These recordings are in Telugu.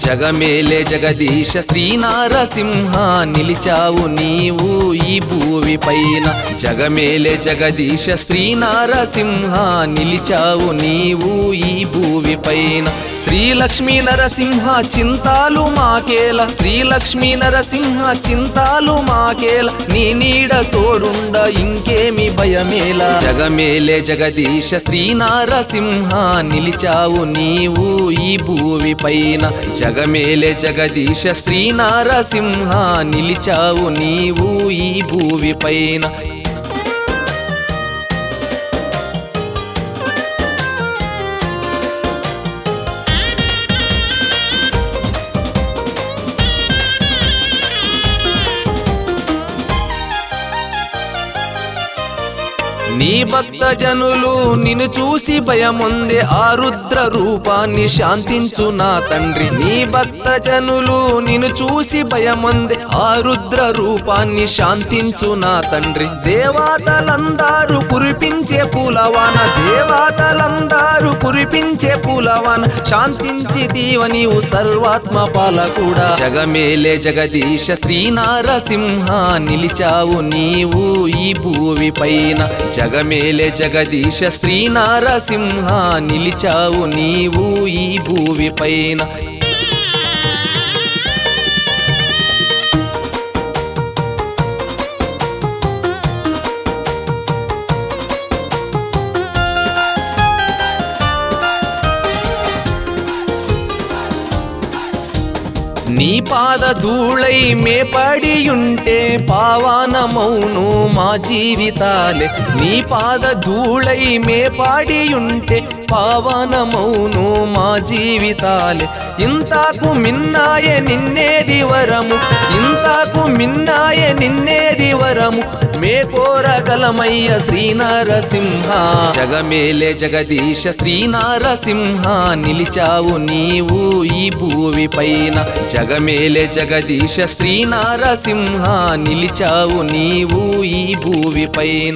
జగమేలే జగదీశ శ్రీనారసింహ నిలిచావు నీవు ఈ భూమి పైన జగమేలే జగదీశ శ్రీనారసింహ నిలిచావు నీవు ఈ భూమి పైన శ్రీలక్ష్మీ నరసింహ చింతాలు మాకేల శ్రీలక్ష్మీ నరసింహ చింతాలు మాకేల నీ నీడ తోడుండ ఇంకేమి భయమేల జగమేలే జగదీశ శ్రీనారసింహ నిలిచావు నీవు ఈ భూమి పైన జగమేలే జగదీశ శ్రీనారసింహ నిలిచావు నీవు ఈ భూమి పైన నీ భక్త జనులు నిన్ను చూసి భయముందే ఆ రుద్ర రూపాన్ని శాంతించు నా తండ్రి నీ భక్త జనులు నిన్ను చూసి భయముందే ఆ రుద్ర రూపాన్ని శాంతించు నా తండ్రి దేవాతలందారు కురిపించే పూలవాన దేవాతలందారు కురిపించే పూలవాన శాంతించి దీవ నీవు సర్వాత్మ పాలకుడా జగమేలే జగదీశ శ్రీనారసింహ నిలిచావు నీవు ఈ భూమి పైన జగమేలే జగదీశ శ్రీనారసింహ నిలిచావు నీవు ఈ భూమి పైన నీ పాద ధూళై మే పడియుంటే పావనమౌను మా జీవితాలే నీ పాద ధూళై మే పాడియుంటే పావనమౌను మా జీవితాలే ఇంతకు మిన్నాయ నిన్నేది వరము ఇంతకు మిన్నాయ నిన్నేది వరము మే కోరగలమయ్య శ్రీనరసింహ జగమేలే జగదీశ శ్రీనరసింహ నిలిచావు నీవు ఈ భూమి పైన జగమేలే జగదీశ శ్రీనరసింహ నిలిచావు నీవు ఈ భూమి పైన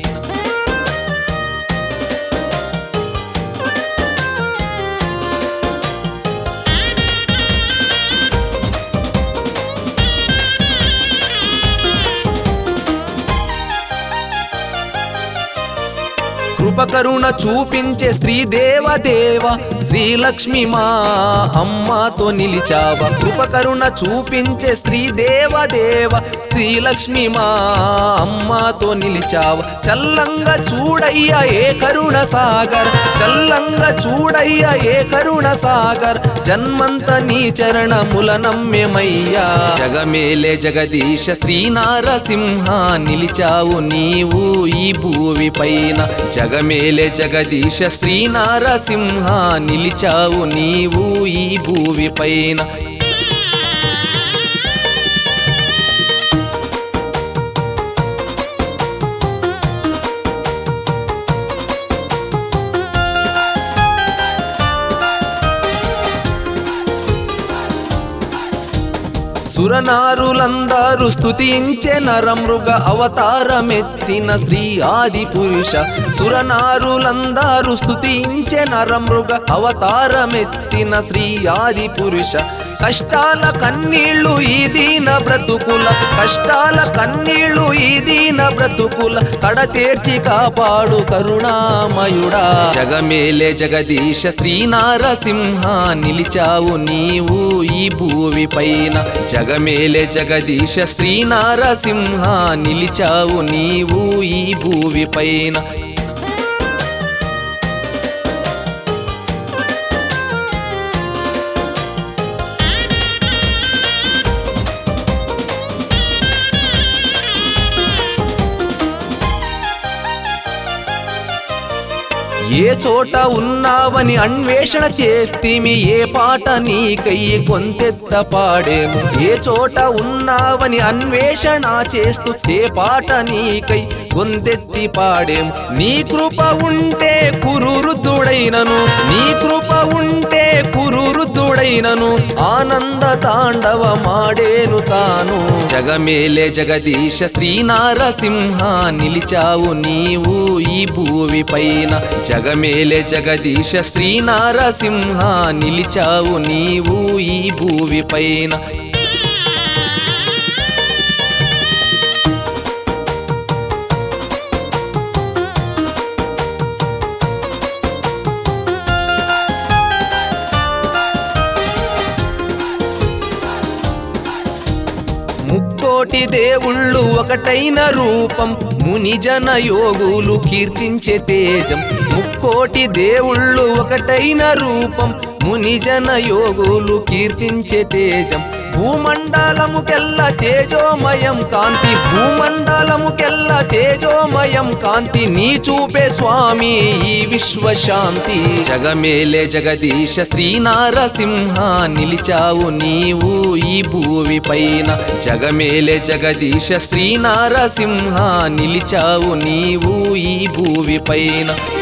కృపకరుణ చూపించే శ్రీ దేవదేవ శ్రీలక్ష్మి మా అమ్మతో నిలిచావ కృపకరుణ చూపించే శ్రీ దేవదేవ శ్రీలక్ష్మి మా అమ్మతో నిలిచావ చల్లంగా చూడయ్యా ఏ కరుణ సాగర్ చల్లంగా చూడయ్యా ఏ కరుణ సాగర్ జన్మంత నీ చరణముల నమ్యమయ్యా జగమేలే జగదీశ శ్రీనారసింహ నిలిచావు నీవు ఈ భూమి పైన జగమేలే జగదీశ శ్రీనారసింహ నిలిచావు నీవు ఈ భూమి పైన సురనారులందరూ స్తుతించే నరమృగ అవతారమెత్తిన శ్రీ ఆది పురుష సురనారులందరూ స్తుతించే నరమృగ అవతారమెత్తిన శ్రీ ఆది పురుష కష్టాల కన్నీళ్లు ఈ దీన బ్రతుకుల కష్టాల కన్నీళ్లు ఈ దీన బ్రతుకుల కడతేర్చి కాపాడు కరుణామయుడా జగమేలే జగదీశ శ్రీనారసింహ నిలిచావు నీవు ఈ భూమి పైన జగమేలే జగదీశ శ్రీనారసింహ నిలిచావు నీవు ఈ భూమి పైన ఏ చోట ఉన్నావని అన్వేషణ చేస్తేమి ఏ పాట నీకై కొంతెత్త పాడేము ఏ చోట ఉన్నావని అన్వేషణ చేస్తూ ఏ పాట నీకై గొంతెత్తి పాడేము నీ కృప ఉంటే కురురుద్దుడైనను నీ కృప ఉంటే కురురుద్దుడైనను ఆనంద తాండవ మాడేను తాను జగమేలే జగదీశ శ్రీనారసింహ నిలిచావు నీవు ఈ భూమి పైన జగమేలే జగదీశ శ్రీనారసింహ నిలిచావు నీవు ఈ భూమి పైన ముక్కోటి దేవుళ్ళు ఒకటైన రూపం మునిజన యోగులు కీర్తించే తేజం ముక్కోటి దేవుళ్ళు ఒకటైన రూపం మునిజన యోగులు కీర్తించే తేజం భూమండలముకెల్ల తేజోమయం కాంతి భూమండలముకెల్ల తేజోమయం కాంతి నీ చూపే స్వామి ఈ విశ్వశాంతి జగమేలే జగదీశ శ్రీనారసింహ నిలిచావు నీవు ఈ భూమి పైన జగమేలే జగదీశ శ్రీనారసింహ నిలిచావు నీవు ఈ భూమి పైన